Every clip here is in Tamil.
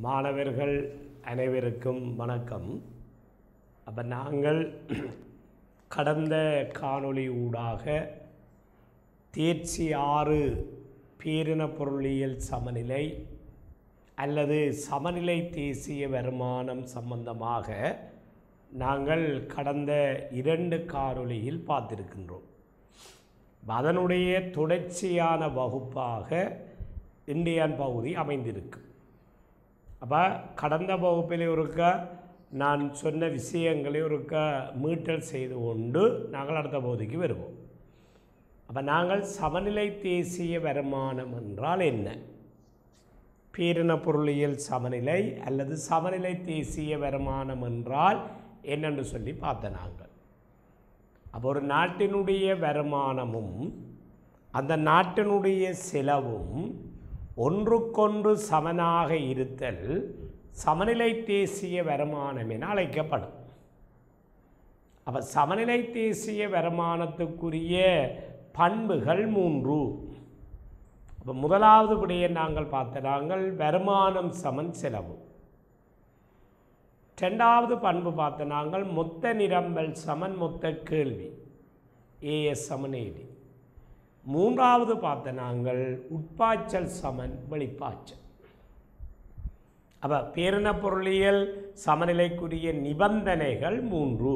மாணவர்கள் அனைவருக்கும் வணக்கம் அப்போ நாங்கள் கடந்த காணொளி ஊடாக தேர்ச்சி ஆறு பேரின பொருளியல் சமநிலை அல்லது சமநிலை தேசிய வருமானம் சம்பந்தமாக நாங்கள் கடந்த இரண்டு காணொளியில் பார்த்திருக்கின்றோம் அதனுடைய தொடர்ச்சியான வகுப்பாக இந்தியன் பகுதி அமைந்திருக்கு அப்போ கடந்த வகுப்பில் ஒருக்க நான் சொன்ன விஷயங்களை ஒருக்க மீட்டல் செய்து கொண்டு நாங்கள் அடுத்த பகுதிக்கு வருவோம் அப்போ நாங்கள் சமநிலை தேசிய வருமானம் என்றால் என்ன பேரின பொருளியல் சமநிலை அல்லது சமநிலை தேசிய வருமானம் என்றால் என்னென்று சொல்லி பார்த்த நாங்கள் அப்போ ஒரு நாட்டினுடைய வருமானமும் அந்த நாட்டினுடைய செலவும் ஒன்றுக்கொன்று சமனாக இருத்தல் சமநிலை தேசிய வருமானம் என அழைக்கப்படும் அப்போ சமநிலை தேசிய வருமானத்துக்குரிய பண்புகள் மூன்று அப்போ முதலாவது விடையை நாங்கள் பார்த்த நாங்கள் வருமானம் சமன் செலவு ரெண்டாவது பண்பு பார்த்த நாங்கள் மொத்த நிரம்பல் சமன் மொத்த கேள்வி ஏஎஸ் சமன் ஏடி மூன்றாவது பார்த்த நாங்கள் உட்பாய்ச்சல் சமன் வெளிப்பாய்ச்சல் அப்போ பேரின பொருளியல் சமநிலைக்குரிய நிபந்தனைகள் மூன்று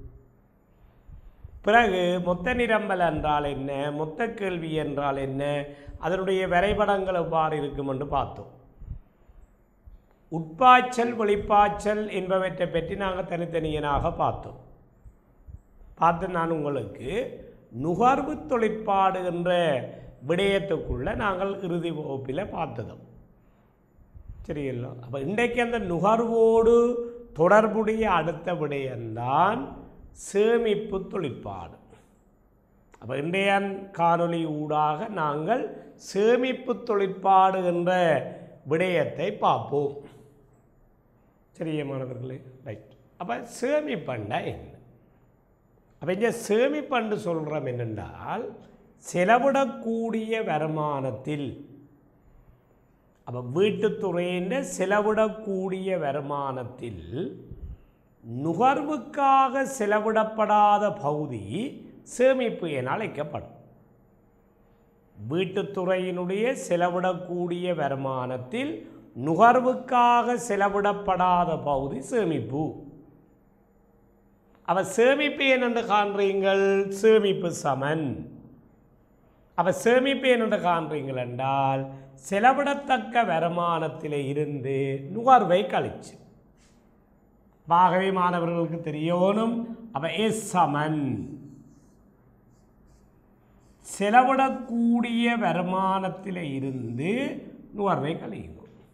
பிறகு மொத்த நிரம்பல் என்றால் என்ன மொத்த கேள்வி என்றால் என்ன அதனுடைய வரைபடங்கள் எவ்வாறு இருக்கும் என்று பார்த்தோம் உட்பாய்ச்சல் வெளிப்பாய்ச்சல் என்பவற்றை பற்றி நாங்கள் தனித்தனியனாக பார்த்தோம் பார்த்து நான் உங்களுக்கு நுகர்வு தொழிற்பாடு என்ற விடயத்துக்குள்ளே நாங்கள் இறுதி வகுப்பில் பார்த்ததும் சரியில்லை அப்போ இன்றைக்கு அந்த நுகர்வோடு தொடர்புடைய அடுத்த விடயம்தான் சேமிப்பு தொழிற்பாடு அப்போ இன்றைய காணொளி ஊடாக நாங்கள் சேமிப்பு தொழிற்பாடு என்ற விடயத்தை பார்ப்போம் சரியா மாணவர்களே ரைட் அப்போ சேமிப்பண்டா என்ன அப்போ இங்கே சேமிப்பண்டு சொல்கிறோம் என்னென்றால் செலவிடக்கூடிய வருமானத்தில் அப்போ வீட்டுத்துறையின் செலவிடக்கூடிய வருமானத்தில் நுகர்வுக்காக செலவிடப்படாத பகுதி சேமிப்பு என அழைக்கப்படும் வீட்டுத்துறையினுடைய செலவிடக்கூடிய வருமானத்தில் நுகர்வுக்காக செலவிடப்படாத பகுதி சேமிப்பு அவ சேமிப்பு என்னென்று காண்றீங்கள் சேமிப்பு சமன் அவ சேமிப்பு என்னென்று காண்றீங்கள் என்றால் செலவிடத்தக்க வருமானத்தில் இருந்து நுகர்வை கழிச்சு ஆகவே மாணவர்களுக்கு தெரியணும் அவ எஸ் சமன் செலவிடக்கூடிய வருமானத்தில் இருந்து நுகர்வை கழியும்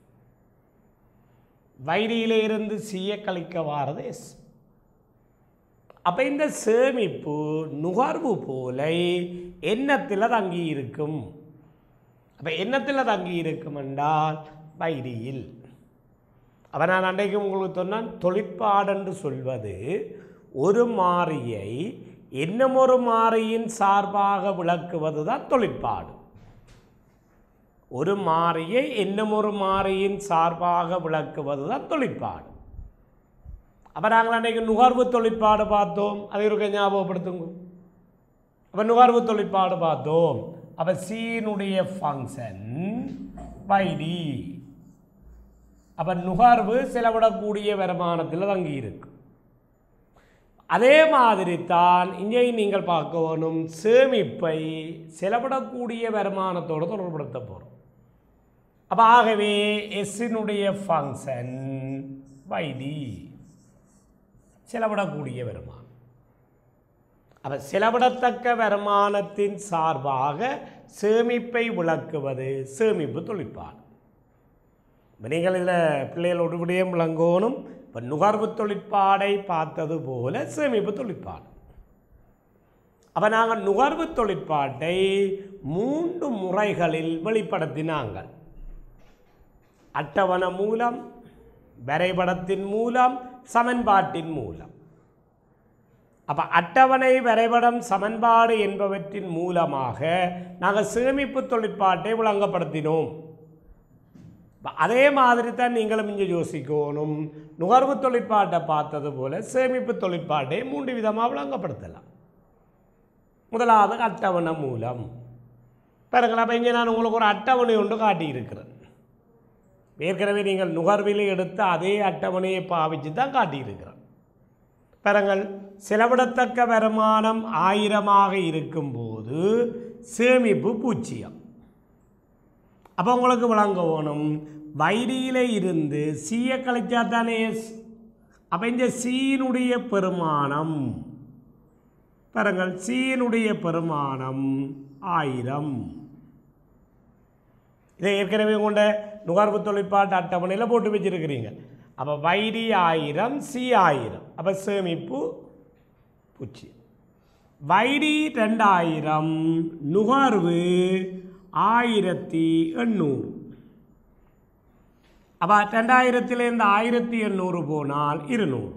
வைரியில இருந்து சீய கழிக்க வாரது எஸ் அப்போ இந்த சேமிப்பு நுகர்வு போல எண்ணத்தில் தங்கி இருக்கும் அப்போ எண்ணத்தில் தங்கி இருக்கும் என்றால் வைரியில் அப்போ நான் அன்றைக்கு உங்களுக்கு சொன்னால் தொழிற்பாடென்று சொல்வது ஒரு மாறியை இன்னும் ஒரு மாறியின் சார்பாக விளக்குவது தான் தொழிற்பாடு ஒரு மாறியை இன்னும் ஒரு மாறியின் சார்பாக விளக்குவது தான் தொழிற்பாடு அப்போ நாங்கள் அன்றைக்கு நுகர்வு தொழிற்பாடு பார்த்தோம் அதை இருக்க ஞாபகப்படுத்துங்க அப்போ நுகர்வு தொழிற்பாடு பார்த்தோம் அப்போ சீனுடைய ஃபங்க்ஷன் வைடி அப்போ நுகர்வு செலவிடக்கூடிய வருமானத்தில் தங்கி இருக்கு அதே மாதிரி தான் இங்கே நீங்கள் பார்க்க வேணும் சேமிப்பை செலவிடக்கூடிய வருமானத்தோடு தொடர்படுத்த போகிறோம் அப்போ ஆகவே எஸ்ஸினுடைய ஃபங்க்ஷன் வைடி செலவிடக்கூடிய வருமானம் அப்போ செலவிடத்தக்க வருமானத்தின் சார்பாக சேமிப்பை விளக்குவது சேமிப்பு தொழிற்பாடு நீங்கள் இதில் பிள்ளைகளோடு விடயம் விளங்கணும் இப்போ நுகர்வு தொழிற்பாடை பார்த்தது போல சேமிப்பு தொழிற்பாடு அப்போ நாங்கள் நுகர்வு தொழிற்பாட்டை மூன்று முறைகளில் வெளிப்படுத்தினாங்கள் அட்டவணை மூலம் வரைபடத்தின் மூலம் சமன்பாட்டின் மூலம் அப்போ அட்டவணை வரைபடம் சமன்பாடு என்பவற்றின் மூலமாக நாங்கள் சேமிப்பு தொழிற்பாட்டை விளங்கப்படுத்தினோம் இப்ப அதே மாதிரி தான் நீங்களும் இங்கே யோசிக்கணும் நுகர்வு தொழிற்பாட்டை பார்த்தது போல சேமிப்பு தொழிற்பாட்டை மூன்று விதமாக விளங்கப்படுத்தலாம் முதலாவது அட்டவணை மூலம் பாருங்களா அப்போ இங்கே நான் உங்களுக்கு ஒரு அட்டவணை ஒன்று காட்டியிருக்கிறேன் ஏற்கனவே நீங்கள் நுகர்வில் எடுத்த அதே அட்டவணையை பாவிச்சு தான் காட்டியிருக்கிறேன் பாருங்கள் செலவிடத்தக்க வருமானம் ஆயிரமாக இருக்கும்போது சேமிப்பு பூஜ்ஜியம் அப்போ உங்களுக்கு விளங்க வேணும் வைரியில் இருந்து சீயை கழிச்சா தானே அப்போ இந்த சீனுடைய பெருமானம் பாருங்கள் சீனுடைய பெருமானம் ஆயிரம் இதை ஏற்கனவே கொண்ட நுகர்வு தொழிற்பாட்டு அட்டவணையில் போட்டு வச்சிருக்கிறீங்க அப்போ வைரி ஆயிரம் சி ஆயிரம் அப்போ சேமிப்பு பூஜ்ஜியம் வைரி ரெண்டாயிரம் நுகர்வு ஆயிரத்தி எண்ணூறு அப்போ ரெண்டாயிரத்திலேருந்து ஆயிரத்தி எண்ணூறு போனால் இருநூறு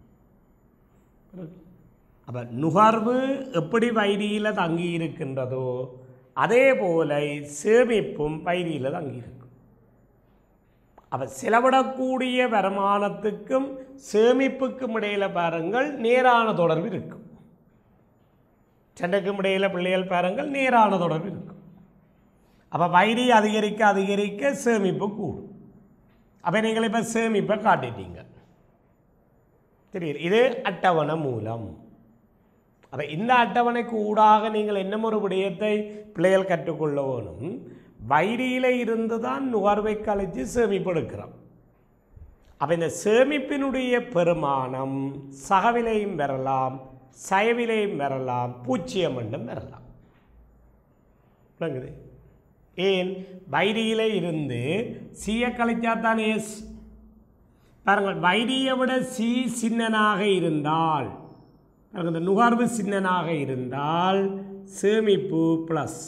அப்போ நுகர்வு எப்படி வைரியில் தங்கி இருக்கின்றதோ அதே போல சேமிப்பும் வைரியில் தங்கி இருக்கும் அப்போ செலவிடக்கூடிய வருமானத்துக்கும் சேமிப்புக்கும் இடையில் பாருங்கள் நேரான தொடர்பு இருக்கும் சண்டைக்கும் இடையில் பிள்ளைகள் பாருங்கள் நேரான தொடர்பு இருக்கும் அப்போ வைரி அதிகரிக்க அதிகரிக்க சேமிப்பு கூடும் அப்போ நீங்கள் இப்போ சேமிப்பை காட்டிட்டீங்க தெரியுது இது அட்டவணை மூலம் அப்போ இந்த அட்டவணைக்கு ஊடாக நீங்கள் என்ன ஒரு விடயத்தை பிள்ளைகள் கற்றுக்கொள்ள வேணும் வைரியில் இருந்து தான் நுகர்வை கழித்து சேமிப்பு எடுக்கிறோம் அப்போ இந்த சேமிப்பினுடைய பெருமானம் சகவிலையும் பெறலாம் சயவிலையும் பெறலாம் பூச்சியம் என்றும் பெறலாம் விளங்குது ஏன் வைரியில இருந்து சிய கழிச்சாத்தான் எஸ் பாருங்கள் வைரியை விட சி சின்னனாக இருந்தால் பாருங்கள், இந்த நுகர்வு சின்னனாக இருந்தால் சேமிப்பு ப்ளஸ்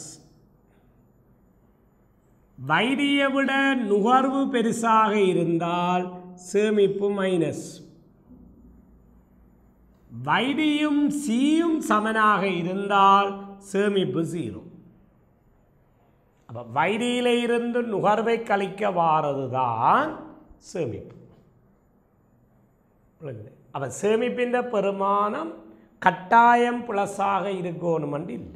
வைரியை விட நுகர்வு பெருசாக இருந்தால் சேமிப்பு மைனஸ் வைரியும் சியும் சமனாக இருந்தால் சேமிப்பு ஜீரோ அப்போ வைரியில இருந்து நுகர்வை கழிக்க வாரது தான் சேமிப்பு விளங்குது? அப்போ சேமிப்பின் பெருமானம் கட்டாயம் ப்ளஸ்ஸாக இருக்கணுமென்று இல்லை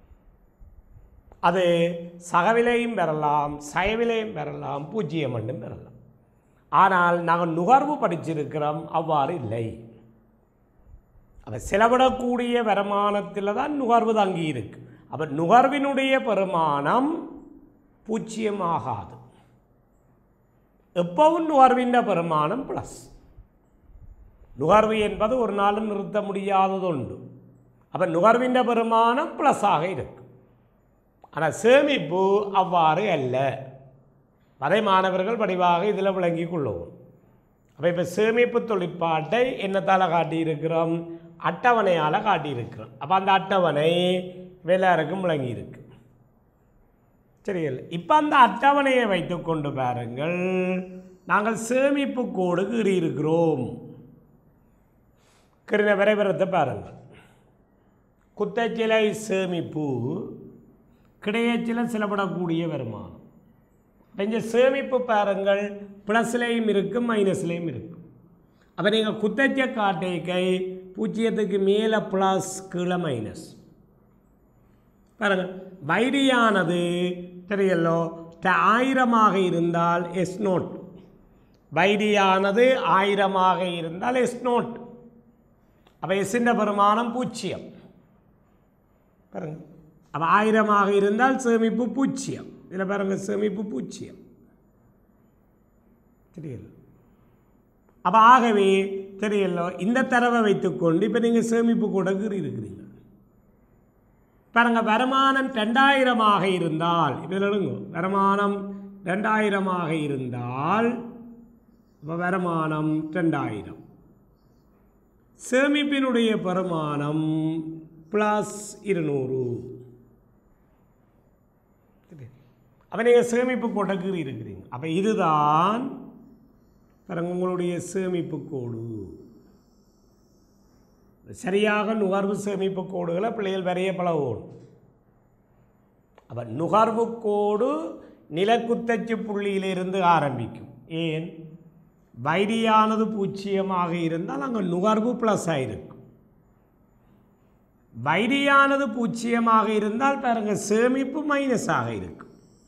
அது சகவிலையும் பெறலாம் சயவிலையும் பெறலாம் பூஜ்ஜியம் என்றும் பெறலாம் ஆனால் நாங்கள் நுகர்வு படிச்சிருக்கிறோம் அவ்வாறு இல்லை அப்போ செலவிடக்கூடிய வருமானத்தில் தான் நுகர்வு தங்கி இருக்கு அப்போ நுகர்வினுடைய பெருமானம் பூஜ்ஜியமாகாது எப்பவும் நுகர்வின் பெருமானம் ப்ளஸ் நுகர்வு என்பது ஒரு நாளும் நிறுத்த முடியாதது உண்டு அப்போ நுகர்வின் பெருமானம் ப்ளஸ்ஸாக இருக்கும் ஆனால் சேமிப்பு அவ்வாறு அல்ல அதை மாணவர்கள் படிவாக இதில் விளங்கி கொள்ளுவோம் அப்போ இப்போ சேமிப்பு தொழிற்பாட்டை என்னத்தால் காட்டியிருக்கிறோம் அட்டவணையால் காட்டியிருக்கிறோம் அப்போ அந்த அட்டவணை எல்லாருக்கும் விளங்கி இருக்கு சரியில்லை இப்போ அந்த அட்டவணையை வைத்துக்கொண்டு பாருங்கள் நாங்கள் சேமிப்பு கோடு கீறியிருக்கிறோம் கிருண விரைவிறத்தை பாருங்கள் குத்தச்சிலை சேமிப்பு கிடையச்சில செலப்படக்கூடிய வருமானம் அப்ப இங்க சேமிப்பு பாருங்கள் ப்ளஸ்லேயும் இருக்கும் மைனஸ்லேயும் இருக்கும் அப்போ நீங்கள் குத்தச்ச காட்டைக்கை பூஜ்ஜியத்துக்கு மேலே ப்ளஸ் கீழே மைனஸ் பாருங்கள் வைரியானது தெரியலோ த- ஆயிரமாக இருந்தால் எஸ் நோட் வைரியானது ஆயிரமாக இருந்தால் எஸ் நோட் அப்போ எஸ்ஸின் பெருமானம் பூஜ்ஜியம் பாருங்க அப்போ ஆயிரமாக இருந்தால் சேமிப்பு பூஜ்ஜியம் இதில் பாருங்க சேமிப்பு பூஜ்ஜியம் தெரியல அப்போ ஆகவே தெரியல இந்த தரவை வைத்துக்கொண்டு இப்போ நீங்கள் சேமிப்பு கூட இருக்கிறீங்க பாருங்க வருமானம் ரெண்டாயிரமாக இருந்தால் இதில் எடுங்க வருமானம் ரெண்டாயிரமாக இருந்தால் அப்போ வருமானம் ரெண்டாயிரம் சேமிப்பினுடைய பெருமானம் ப்ளஸ் இருநூறு அப்போ நீங்கள் சேமிப்பு கோட்டக்கு இருக்கிறீங்க அப்போ இதுதான் பாருங்க உங்களுடைய சேமிப்பு கோடு சரியாக நுகர்வு சேமிப்பு கோடுகளை பிள்ளைகள் வரைய பழகணும் அப்போ நுகர்வு கோடு நிலக்குத்தச்சு புள்ளியிலிருந்து ஆரம்பிக்கும் ஏன் வைரியானது பூஜ்ஜியமாக இருந்தால் அங்கே நுகர்வு ப்ளஸ் ஆயிருக்கும் வைரியானது பூஜ்ஜியமாக இருந்தால் பாருங்க சேமிப்பு மைனஸாக இருக்கும்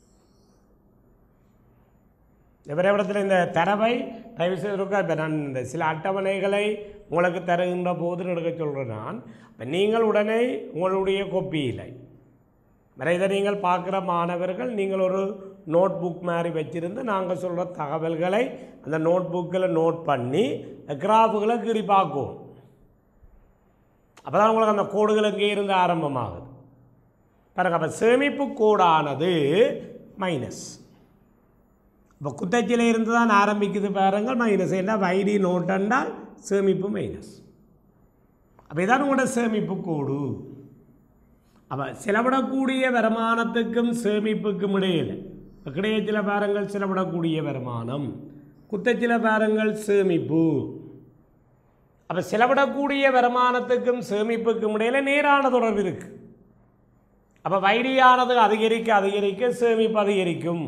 விவரத்தில் இந்த தரவை தயவு செய்து இருக்கா இப்போ நான் இந்த சில அட்டவணைகளை உங்களுக்கு தருகின்ற போது எடுக்க சொல்கிறேன் நான் இப்போ நீங்கள் உடனே உங்களுடைய கொப்பியிலை வேற இதை நீங்கள் பார்க்குற மாணவர்கள் நீங்கள் ஒரு நோட் புக் மாதிரி வச்சுருந்து நாங்கள் சொல்கிற தகவல்களை அந்த நோட் புக்கில் நோட் பண்ணி கிராஃபுகளை கீறி பார்க்குவோம் அப்போ தான் உங்களுக்கு அந்த கோடுகள் இங்கே இருந்து ஆரம்பமாகுது பாருங்க அப்போ சேமிப்பு கோடானது மைனஸ் இப்போ குத்தச்சியில் இருந்து தான் ஆரம்பிக்குது பாருங்கள் மைனஸ் என்ன வைடி நோட் என்றால் சேமிப்பு மைனஸ் அப்போ இதான் உங்களோட சேமிப்பு கோடு அப்போ செலவிடக்கூடிய வருமானத்துக்கும் சேமிப்புக்கும் இடையில் இப்போ கிடையச்சில பாருங்கள் செலவிடக்கூடிய வருமானம் குத்தச்சில பாருங்கள் சேமிப்பு அப்போ செலவிடக்கூடிய வருமானத்துக்கும் சேமிப்புக்கும் இடையில நேரான தொடர்பு இருக்கு அப்போ வைரியானது அதிகரிக்க அதிகரிக்க சேமிப்பு அதிகரிக்கும்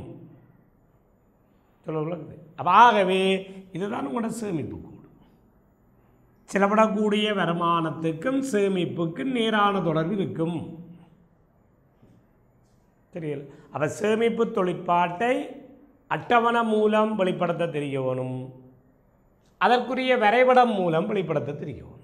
சொல்ல அப்போ ஆகவே இதுதான் உங்களோட சேமிப்பு கூடு செலவிடக்கூடிய வருமானத்துக்கும் சேமிப்புக்கும் நேரான தொடர்பு இருக்கும் தெரியல அப்போ சேமிப்பு தொழிற்பாட்டை அட்டவணை மூலம் வெளிப்படுத்த தெரிய வேணும் அதற்குரிய வரைபடம் மூலம் வெளிப்படுத்த தெரிய வேணும்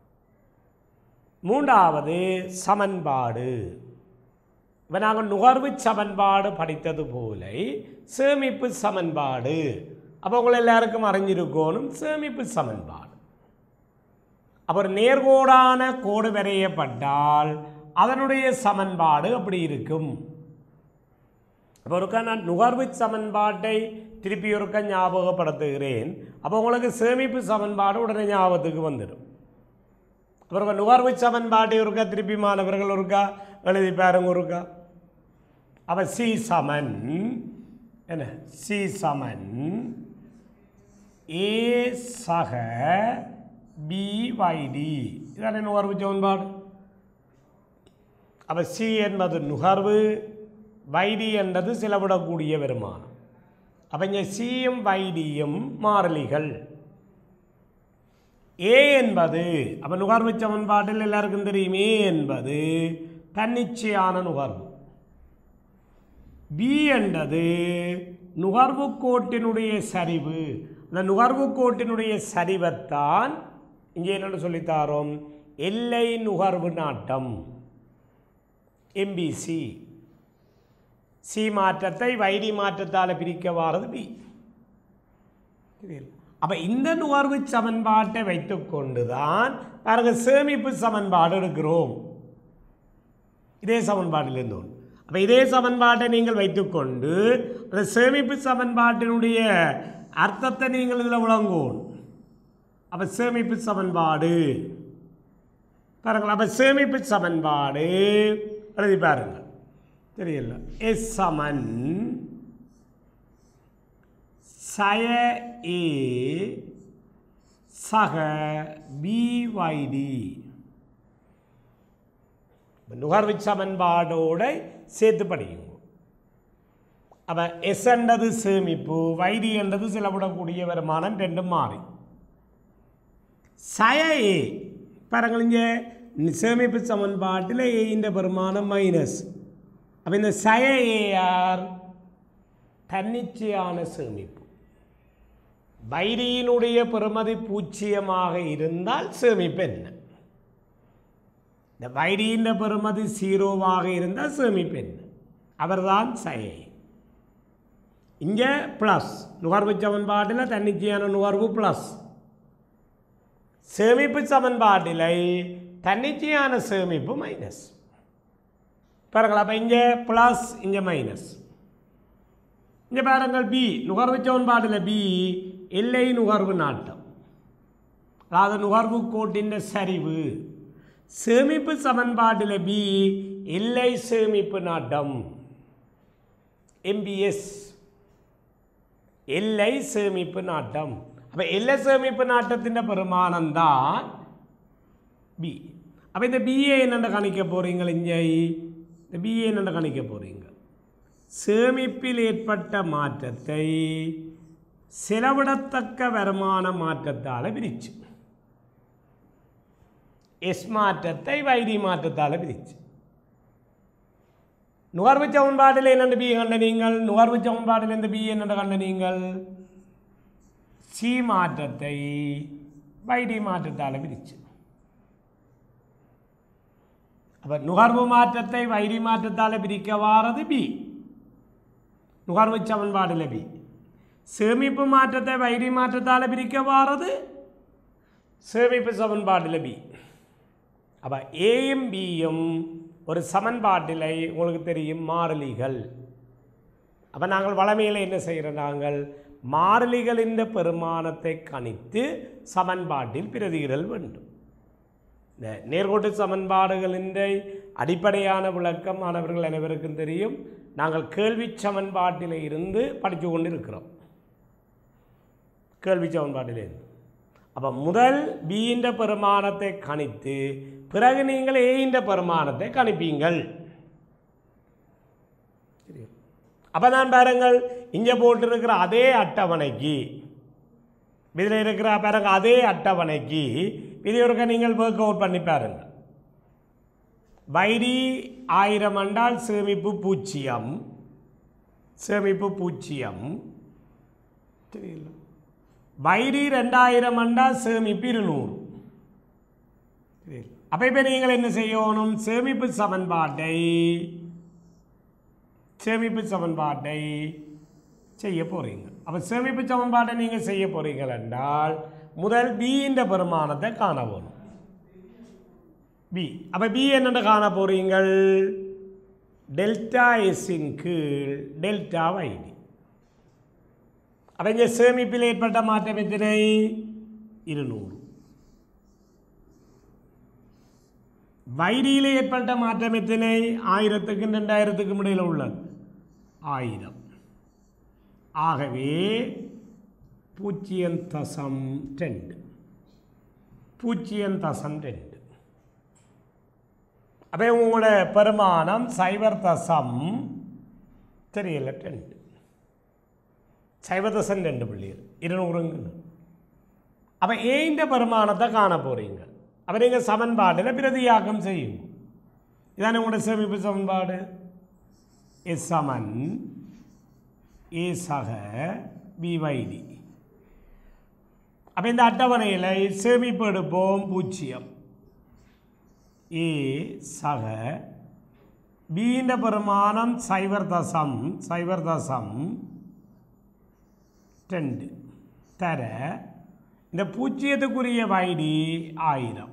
மூன்றாவது சமன்பாடு இப்போ நாங்கள் நுகர்வு சமன்பாடு படித்தது போல சேமிப்பு சமன்பாடு அப்போ உங்களை எல்லாருக்கும் அறிஞ்சிருக்கணும் சேமிப்பு சமன்பாடு அப்போ ஒரு நேர்கோடான கோடு வரையப்பட்டால் அதனுடைய சமன்பாடு அப்படி இருக்கும் அப்போ ஒருக்கா நான் நுகர்வு சமன்பாட்டை திருப்பி ஒருக்கா ஞாபகப்படுத்துகிறேன் அப்போ உங்களுக்கு சேமிப்பு சமன்பாடு உடனே ஞாபகத்துக்கு வந்துடும் அப்புறம் நுகர்வு சமன்பாட்டை ஒருக்கா திருப்பி மாணவர்கள் ஒருக்கா எழுதி பாருங்க ஒருக்கா அப்போ சி சமன் என்ன சி சமன் ஏ சக பிவைடி இதான நுகர்வு சமன்பாடு அப்போ சி என்பது நுகர்வு வைடி என்பது செலவிடக்கூடிய வருமானம் அப்போ இங்கே சியும் வைடியும் மாறிலிகள் ஏ என்பது அப்போ நுகர்வு சமன்பாட்டில் எல்லாருக்கும் தெரியும் ஏ என்பது தன்னிச்சையான நுகர்வு பி என்றது நுகர்வு கோட்டினுடைய சரிவு அந்த நுகர்வு கோட்டினுடைய சரிவைத்தான் இங்கே என்னென்னு சொல்லித்தாரோம் எல்லை நுகர்வு நாட்டம் எம்பிசி சி மாற்றத்தை வைடி மாற்றத்தால் பிரிக்க வாரது பி அப்போ இந்த நுகர்வு சமன்பாட்டை வைத்துக்கொண்டு தான் பாருங்க சேமிப்பு சமன்பாடு எடுக்கிறோம் இதே சமன்பாட்டிலிருந்து ஒன்று அப்போ இதே சமன்பாட்டை நீங்கள் வைத்துக்கொண்டு அந்த சேமிப்பு சமன்பாட்டினுடைய அர்த்தத்தை நீங்கள் இதில் விளங்கும் அப்போ சேமிப்பு சமன்பாடு பாருங்கள் அப்போ சேமிப்பு சமன்பாடு எழுதி பாருங்கள் தெரியல எஸ் சமன் சய ஏ சக பிவைடி நுகர்வு சமன்பாடோட சேர்த்து படியுங்க அப்போ எஸ் என்றது சேமிப்பு வைடி என்றது செலவிடக்கூடிய வருமானம் ரெண்டும் மாறி சய ஏ பாருங்கள் இங்கே சேமிப்பு சமன்பாட்டில் ஏ இந்த வருமானம் மைனஸ் அப்போ இந்த சய ஏஆர் தன்னிச்சையான சேமிப்பு வைரியினுடைய பெறுமதி பூஜ்ஜியமாக இருந்தால் சேமிப்பு என்ன இந்த வைரியின் பெறுமதி ஜீரோவாக இருந்தால் சேமிப்பு என்ன அவர்தான் சயை இங்கே ப்ளஸ் நுகர்வு சமன்பாட்டில் தன்னிச்சையான நுகர்வு ப்ளஸ் சேமிப்பு சமன்பாட்டில் தன்னிச்சையான சேமிப்பு மைனஸ் பாருங்கள் அப்போ இங்கே ப்ளஸ் இங்கே மைனஸ் இங்கே பாருங்கள் பி நுகர்வு சமன்பாட்டில் பி எல்லை நுகர்வு நாட்டம் அதாவது நுகர்வு கோட்டின் சரிவு சேமிப்பு சமன்பாட்டில் பி எல்லை சேமிப்பு நாட்டம் எம்பிஎஸ் எல்லை சேமிப்பு நாட்டம் அப்போ எல்லை சேமிப்பு நாட்டத்தின் பெருமானம் தான் பி அப்போ இந்த பிஏ என்னென்ன கணிக்க போகிறீங்க இங்கே இந்த பிஏ என்னென்ன கணிக்க போகிறீங்க சேமிப்பில் ஏற்பட்ட மாற்றத்தை செலவிடத்தக்க வருமான மாற்றத்தால் பிரிச்சு எஸ் மாற்றத்தை வைரி மாற்றத்தால் பிரிச்சு நுகர்வு சமன்பாட்டில் என்னென்று பி கண்ட நீங்கள் நுகர்வு சமன்பாட்டில் இந்த பி என்னென்று கண்ட நீங்கள் சி மாற்றத்தை வைடி மாற்றத்தால் பிரிச்சு அப்போ நுகர்வு மாற்றத்தை வைரி மாற்றத்தால் பிரிக்க வாரது பி நுகர்வு சமன்பாடில் பி சேமிப்பு மாற்றத்தை வைரி மாற்றத்தால் பிரிக்க வாரது சேமிப்பு சமன்பாடில் பி அப்போ ஏயும் பியும் ஒரு சமன்பாட்டில் உங்களுக்கு தெரியும் மாறிலிகள் அப்போ நாங்கள் வளமையில் என்ன செய்கிறோம் நாங்கள் மாறிலிகளின் பெருமானத்தை கணித்து சமன்பாட்டில் பிரதியிடல் வேண்டும் இந்த நேர்கோட்டு சமன்பாடுகளின் அடிப்படையான விளக்கம் மாணவர்கள் அனைவருக்கும் தெரியும் நாங்கள் கேள்வி சமன்பாட்டில் இருந்து படித்து கொண்டு இருக்கிறோம் கேள்வி சமன்பாட்டிலிருந்து அப்போ முதல் பியின் பெருமானத்தை கணித்து பிறகு நீங்கள் ஏயின் பெருமானத்தை கணிப்பீங்கள் அப்போ தான் பாருங்கள் இங்கே போட்டிருக்கிற அதே அட்டவணைக்கு இதில் இருக்கிற பாருங்க அதே அட்டவணைக்கு இது ஒருக்க நீங்கள் ஒர்க் அவுட் பண்ணி பாருங்க வைரி ஆயிரம் அண்டால் சேமிப்பு பூஜ்ஜியம் சேமிப்பு பூஜ்ஜியம் தெரியல வைரி ரெண்டாயிரம் அண்டால் சேமிப்பு இருநூறு அப்போ இப்போ நீங்கள் என்ன செய்யணும் சேமிப்பு சமன்பாட்டை சேமிப்பு சமன்பாட்டை செய்ய போகிறீங்க அப்போ சேமிப்பு சமன்பாட்டை நீங்கள் செய்ய போகிறீங்கள் என்றால் முதல் பியின் பெருமானத்தை காண போகணும் பி அப்போ பி என்னென்ன காண போகிறீங்கள் டெல்டா எஸ்ஸின் கீழ் டெல்டா வைடி அப்போ இங்கே சேமிப்பில் ஏற்பட்ட மாற்றம் எத்தனை இருநூறு வைரியில் ஏற்பட்ட மாற்றம் எத்தனை ஆயிரத்துக்கும் ரெண்டாயிரத்துக்கும் இடையில் உள்ளது ஆயிரம் ஆகவே பூஜ்ஜியம் தசம் ரெண்டு பூஜ்ஜியம் தசம் ரெண்டு அப்போ உங்களோட பெருமானம் சைபர் தசம் தெரியல ரெண்டு சைபர் தசம் ரெண்டு பிள்ளைகள் இருநூறுங்க அப்போ ஏந்த பெருமானத்தை காண போகிறீங்க அப்போ நீங்கள் சமன்பாட்டில் பிரதியாக்கம் செய்யும் இதானே உங்களோட சேமிப்பு சமன்பாடு எஸ் சமன் ஏ சக பிவைடி அப்போ இந்த அட்டவணையில் சேமிப்பு எடுப்போம் பூஜ்ஜியம் ஏ சக பீண்ட பெருமானம் சைவர் தசம் சைவர் தசம் ரெண்டு தர இந்த பூஜ்ஜியத்துக்குரிய வைடி ஆயிரம்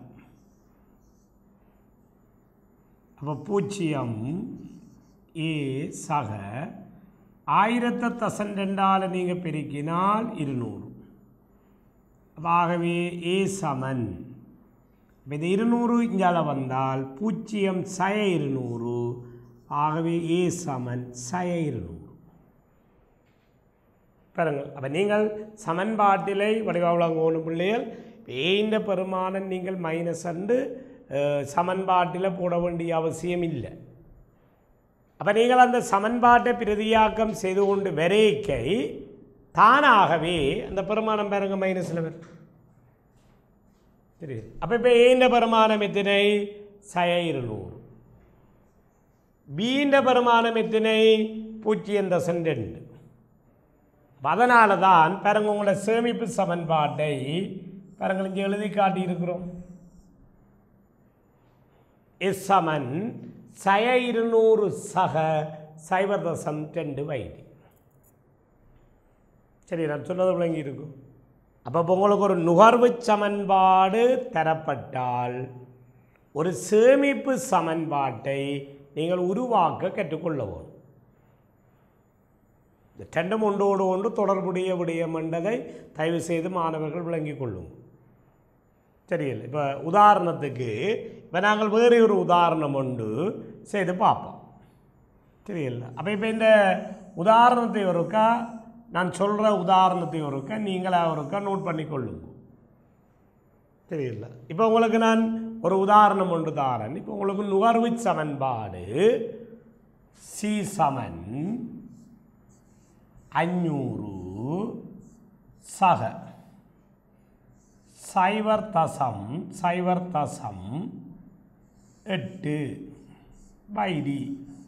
அப்போ பூஜ்ஜியம் ஏ சக ஆயிரத்தை தசன் ரெண்டால் நீங்கள் பெருக்கினால் இருநூறு அப்ப ஆகவே ஏ சமன் அப்ப இது இருநூறு இங்கால வந்தால் பூஜ்ஜியம் சய இருநூறு ஆகவே ஏ சமன் சய இருநூறு பாருங்கள் அப்போ நீங்கள் சமன்பாட்டிலை வடிவாவளங்கோணும் பிள்ளைகள் ஏந்த பெருமானம் நீங்கள் மைனஸ் அண்டு சமன்பாட்டில் போட வேண்டிய அவசியம் இல்லை அப்போ நீங்கள் அந்த சமன்பாட்டை பிரதியாக்கம் செய்து கொண்டு வரைக்கை தானாகவே அந்த பெருமானம் பாருங்க மைனஸில் வரும் தெரியுது அப்போ இப்போ ஏந்த பெருமானம் எத்தனை சய இருநூறு பீண்ட பெருமானம் எத்தனை பூஜ்ஜியம் தசம் ரெண்டு அதனால தான் பாருங்க உங்களோட சேமிப்பு சமன்பாட்டை பாருங்கள் இங்கே எழுதி காட்டியிருக்கிறோம் எஸ் சமன் சய இருநூறு சக சைபர் தசம் ரெண்டு வைடி சரி நான் சொன்னது விளங்கி இருக்கும் அப்போ இப்போ உங்களுக்கு ஒரு நுகர்வு சமன்பாடு தரப்பட்டால் ஒரு சேமிப்பு சமன்பாட்டை நீங்கள் உருவாக்க கற்றுக்கொள்ள வேணும் இந்த ரெண்டும் ஒன்றோடு ஒன்று தொடர்புடைய விடயம் என்றதை தயவு செய்து மாணவர்கள் விளங்கிக் கொள்ளும் தெரியல இப்போ உதாரணத்துக்கு இப்போ நாங்கள் வேறு ஒரு உதாரணம் ஒன்று செய்து பார்ப்போம் தெரியல அப்போ இப்போ இந்த உதாரணத்தை ஒருக்கா நான் சொல்கிற உதாரணத்தை ஒருக்கா நீங்களாக ஒருக்கா நோட் பண்ணி கொள்ளுங்க தெரியல இப்போ உங்களுக்கு நான் ஒரு உதாரணம் ஒன்று தாரேன் இப்போ உங்களுக்கு நுகர்வு சமன்பாடு சி சமன் அஞ்சூறு சக சைவர் தசம் சைவர் தசம் எட்டு பைடி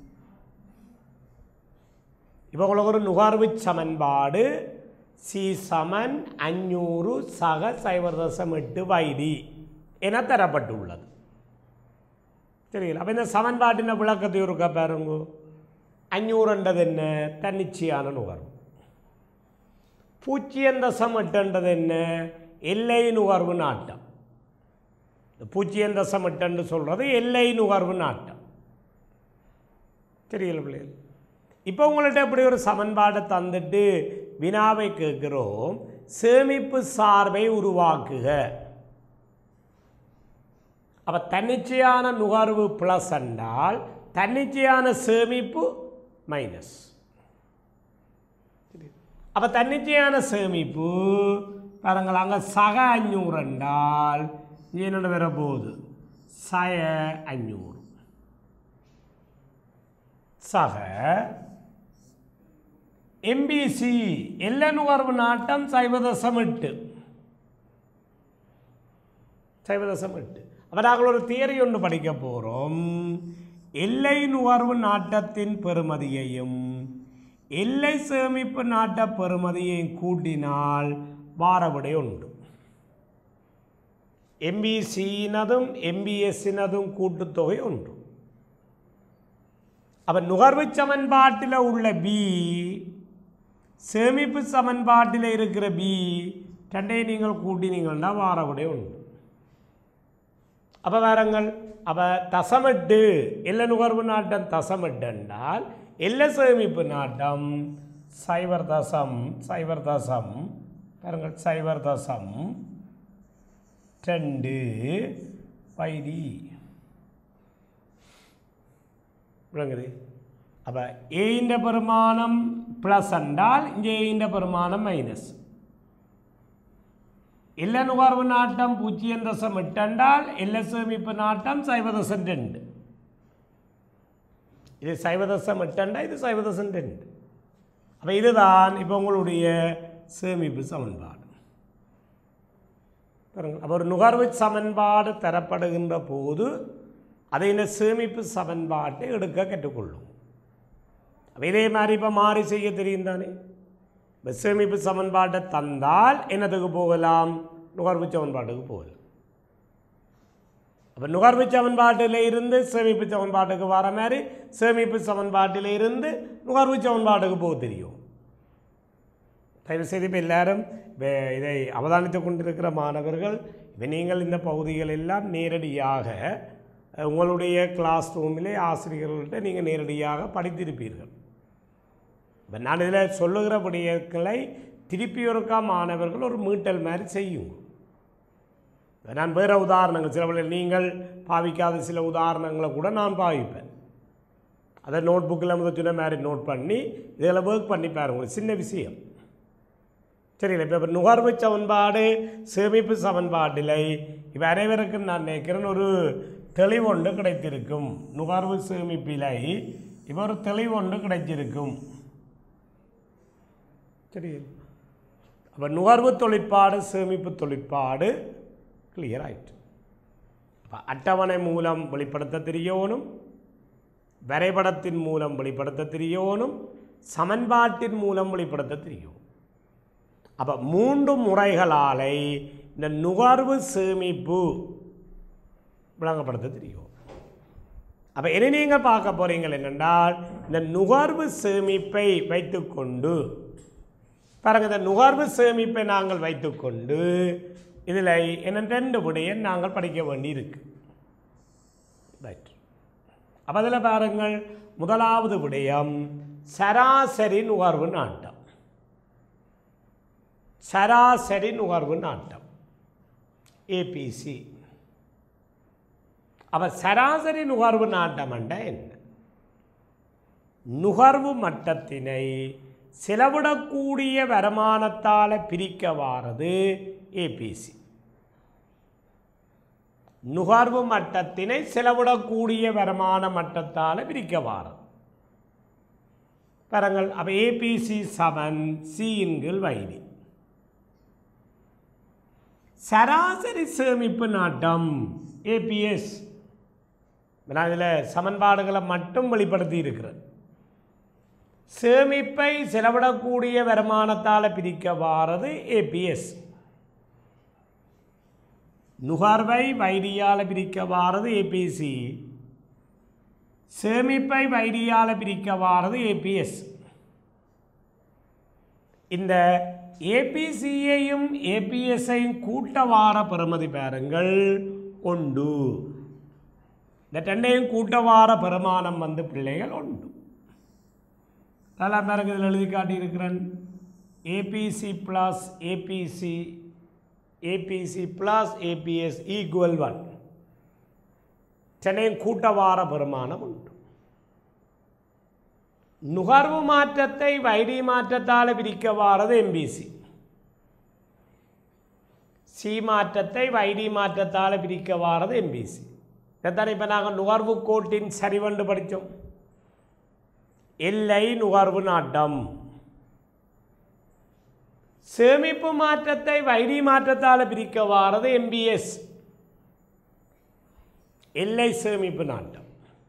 இப்போ உங்களுக்கு ஒரு நுகர்வு சமன்பாடு சி சமன் அஞ்சூறு சக சைவர் தசம் எட்டு வைடி என தரப்பட்டுள்ளது தெரியல அப்போ இந்த சமன்பாட்டின விளக்கத்தை இருக்க பாருங்க அஞ்சூறுன்றது என்ன தன்னிச்சையான நுகர்வு பூஜ்ஜியம் தசம் எட்டுன்றது என்ன எல்லை நுகர்வு நாட்டம் இந்த பூஜ்ஜியம் தசம் எட்டுன்னு சொல்கிறது எல்லை நுகர்வு நாட்டம் தெரியல பிள்ளைகள் இப்போ உங்கள்கிட்ட இப்படி ஒரு சமன்பாடை தந்துட்டு வினாவை கேட்குறோம் சேமிப்பு சார்பை உருவாக்குக அப்போ தன்னிச்சையான நுகர்வு ப்ளஸ் என்றால் தன்னிச்சையான சேமிப்பு மைனஸ் அப்போ தன்னிச்சையான சேமிப்பு பாருங்கள் அங்கே சக அஞ்சூறு என்றால் இங்கே என்ன வர போகுது சய அஞ்சூறு சக எம்பிசி எல்ல நுகர்வு நாட்டம் சைவதசம் எட்டு சைவதசம் எட்டு அப்போ நாங்கள் ஒரு தியரி ஒன்று படிக்க போகிறோம் எல்லை நுகர்வு நாட்டத்தின் பெறுமதியையும் எல்லை சேமிப்பு நாட்ட பெறுமதியையும் கூட்டினால் வாரவிடை உண்டு எம்பிசியினதும் எம்பிஎஸ்ஸினதும் கூட்டுத்தொகை உண்டு அப்போ நுகர்வு சமன்பாட்டில் உள்ள பி சேமிப்பு சமன்பாட்டில் இருக்கிற பி ரெண்டையும் நீங்கள் கூட்டினீங்கன்னா வாரவிடை உண்டு அப்போ வேறங்கள் அப்போ தசமெட்டு எல்ல நுகர்வு நாட்டம் தசமெட்டு என்றால் எல்ல சேமிப்பு நாட்டம் சைவர் தசம் சைவர் தசம் பாருங்கள் சைவர் தசம் ரெண்டு பைடி விளங்குது அப்போ ஏயின் பெருமானம் ப்ளஸ் என்றால் இங்கே ஏயின் பெருமானம் மைனஸ் எல்ல நுகர்வு நாட்டம் பூஜ்ஜியம் தசம் எட்டு என்றால் எல்ல சேமிப்பு நாட்டம் சைவதசம் ரெண்டு இது சைவதசம் எட்டுண்டா இது சைவதசம் ரெண்டு அப்போ இதுதான் இப்போ உங்களுடைய சேமிப்பு சமன்பாடு பாருங்கள் அப்போ ஒரு நுகர்வு சமன்பாடு தரப்படுகின்ற போது அதை இந்த சேமிப்பு சமன்பாட்டை எடுக்க கற்றுக்கொள்ளும் அப்போ இதே மாதிரி இப்போ மாறி செய்ய தெரியும் தானே இப்போ சேமிப்பு சமன்பாட்டை தந்தால் என்னத்துக்கு போகலாம் நுகர்வு சமன்பாட்டுக்கு போகலாம் அப்போ நுகர்வு சமன்பாட்டில் இருந்து சேமிப்பு சமன்பாட்டுக்கு வர மாதிரி சேமிப்பு சமன்பாட்டில் இருந்து நுகர்வு சமன்பாட்டுக்கு போக தெரியும் தயவு செய்து இப்போ எல்லாரும் இப்போ இதை அவதானித்து கொண்டிருக்கிற மாணவர்கள் இப்போ நீங்கள் இந்த பகுதிகள் எல்லாம் நேரடியாக அஹ், உங்களுடைய கிளாஸ் ரூமிலே ஆசிரியர்கள்ட்ட நீங்கள் நேரடியாக படித்திருப்பீர்கள் இப்போ நான் இதில் சொல்லுகிற விடயங்களை திருப்பி ஒருக்கா மாணவர்கள் ஒரு மீட்டல் மாதிரி செய்யுங்க இப்ப நான் வேறு உதாரணங்கள் சில வேளை நீங்கள் பாவிக்காத சில உதாரணங்களை கூட நான் பாவிப்பேன் அதை நோட் புக்கில் முதல் சொன்ன மாதிரி நோட் பண்ணி இதில் ஒர்க் பண்ணி பாருங்க ஒரு சின்ன விஷயம் சரிங்களா இப்போ நுகர்வு சமன்பாடு சேமிப்பு சமன்பாட்டில் இவ அனைவருக்கும் நான் நினைக்கிறேன் ஒரு தெளிவொன்று கிடைத்திருக்கும் நுகர்வு சேமிப்பிலை இப்போ ஒரு தெளிவொன்று கிடைச்சிருக்கும் சரி அப்போ நுகர்வு தொழிற்பாடு சேமிப்பு தொழிற்பாடு கிளியர் ஆயிட்டு அப்போ அட்டவணை மூலம் வெளிப்படுத்த தெரியணும் வரைபடத்தின் மூலம் வெளிப்படுத்த தெரியணும் சமன்பாட்டின் மூலம் வெளிப்படுத்த தெரியும் அப்போ மூன்று முறைகளாலே இந்த நுகர்வு சேமிப்பு விளங்கப்படுத்த தெரியும் அப்போ இனி நீங்கள் பார்க்க போறீங்கள் என்னென்றால் இந்த நுகர்வு சேமிப்பை வைத்துக்கொண்டு பாருங்க இந்த நுகர்வு சேமிப்பை நாங்கள் வைத்துக்கொண்டு இதில் என்ன ரெண்டு விடயம் நாங்கள் படிக்க வேண்டி இருக்கு ரைட் அப்போ அதில் பாருங்கள் முதலாவது விடயம் சராசரி நுகர்வு நாட்டம் சராசரி நுகர்வு நாட்டம் ஏபிசி அப்போ சராசரி நுகர்வு நாட்டம் என்ற என்ன நுகர்வு மட்டத்தினை செலவிடக்கூடிய வருமானத்தால் பிரிக்க வாரது ஏபிசி நுகர்வு மட்டத்தினை செலவிடக்கூடிய வருமான மட்டத்தால் பிரிக்க வாரது பாருங்கள் அப்போ ஏபிசி செவன் சியின் கீழ் வைடி சராசரி சேமிப்பு நாட்டம் ஏபிஎஸ் நான் இதில் சமன்பாடுகளை மட்டும் வெளிப்படுத்தி இருக்கிறேன் சேமிப்பை செலவிடக்கூடிய வருமானத்தால் பிரிக்க வாரது ஏபிஎஸ் நுகர்வை வைடியால் பிரிக்க வாரது ஏபிசி சேமிப்பை வைடியால் பிரிக்க வாரது ஏபிஎஸ் இந்த ஏபிசியையும் ஏபிஎஸ்ஸையும் கூட்ட வார பெறுமதி பாருங்கள் உண்டு இந்த ரெண்டையும் கூட்ட வார பெருமானம் வந்து பிள்ளைகள் உண்டு அதெல்லாம் பாருங்க இதில் எழுதி காட்டியிருக்கிறேன் APC plus APC APC plus APS equal one சென்னையின் கூட்டவார பெருமானம் உண்டு நுகர்வு மாற்றத்தை வைடி மாற்றத்தால் பிரிக்க வாரது எம்பிசி சி மாற்றத்தை வைடி மாற்றத்தால் பிரிக்க வாரது எம்பிசி இதைத்தான் இப்போ நாங்கள் நுகர்வு கோட்டின் சரிவண்டு படித்தோம் எல்லை நுகர்வு நாட்டம் சேமிப்பு மாற்றத்தை வைடி மாற்றத்தால் பிரிக்க வாரது எம்பிஎஸ் எல்லை சேமிப்பு நாட்டம்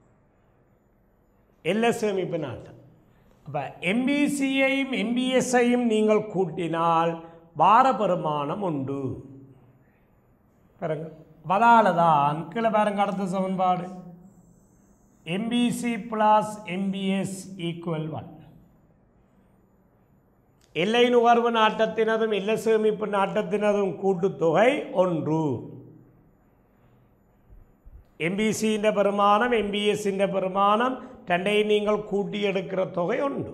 எல்லை சேமிப்பு நாட்டம் அப்போ எம்பிசியையும் எம்பிஎஸ்ஐயும் நீங்கள் கூட்டினால் வார பெருமானம் உண்டு பாருங்க அதால தான் கீழே பாருங்க அடுத்த சமன்பாடு MPC plus MPS equal one எல்லை நுகர்வு நாட்டத்தினதும் எல்லை சேமிப்பு நாட்டத்தினதும் கூட்டுத்தொகை ஒன்று എംബിസിൻ്റെ പെരുമാനം എം ബി എസിൻ്റെ പെരുമാനം രണ്ടേയും നിങ്ങൾ കൂട്ടിയെടുக்கிற தொகை உண்டு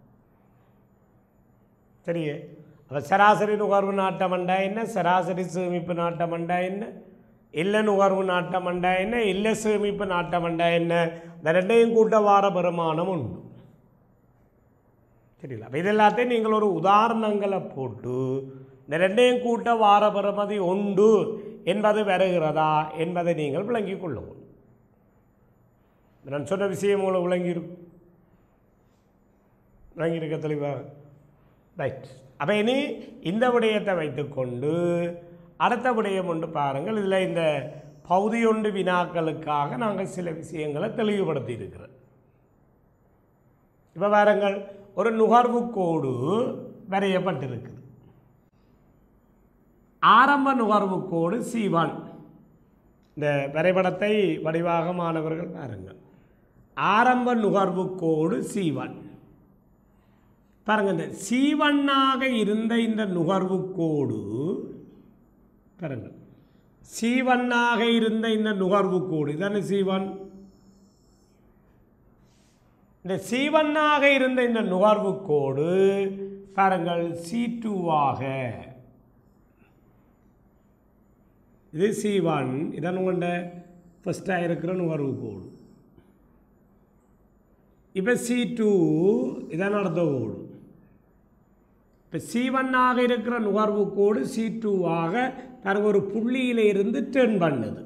சரியே அப்போ சராசரி நுகர்வு நாட்டமண்டா என்ன சராசரி சேமிப்பு நாட்டமண்டா என்ன இல்ல நுகர்வு நாட்டமண்டா என்ன இல்ல சேமிப்பு நாட்டமண்டா என்ன இந்த ரெண்டையும் கூட்ட வார பெருமானம் உண்டு சரிங்களா அப்போ இதெல்லாத்தையும் நீங்கள் ஒரு உதாரணங்களை போட்டு இந்த ரெண்டையும் கூட்ட வார பெறுமதி உண்டு என்பது வருகிறதா என்பதை நீங்கள் விளங்கிக் கொள்ளுங்கள் நான் சொன்ன விஷயம் உங்களுக்கு விளங்கியிருக்கும் விளங்கியிருக்க தெளிவாக ரைட் அப்போ இனி இந்த விடயத்தை வைத்துக்கொண்டு அடுத்த விடயம் ஒன்று பாருங்கள் இதில் இந்த பகுதியொன்று வினாக்களுக்காக நாங்கள் சில விஷயங்களை தெளிவுபடுத்தி இருக்கிறோம் இப்போ பாருங்கள் ஒரு நுகர்வு கோடு வரையப்பட்டிருக்குது ஆரம்ப நுகர்வு கோடு சி ஒன் இந்த வரைபடத்தை வடிவாக மாணவர்கள் பாருங்கள் ஆரம்ப நுகர்வு கோடு சி ஒன் பாருங்க இந்த சி ஒன்னாக இருந்த இந்த நுகர்வு கோடு பாருங்க சி ஒன்னாக இருந்த இந்த நுகர்வு கோடு இதானே சி ஒன் இந்த சி ஒன்னாக இருந்த இந்த நுகர்வு கோடு பாருங்கள் சி டூவாக இது சி ஒன் இதான் உங்கள்கிட்ட ஃபஸ்ட்டாக இருக்கிற நுகர்வு கோடு இப்போ சி டூ இதான் அடுத்த கோடு இப்போ சி ஒன்னாக இருக்கிற நுகர்வு கோடு சி டூவாக பாருங்க ஒரு புள்ளியில இருந்து டேர்ன் பண்ணுது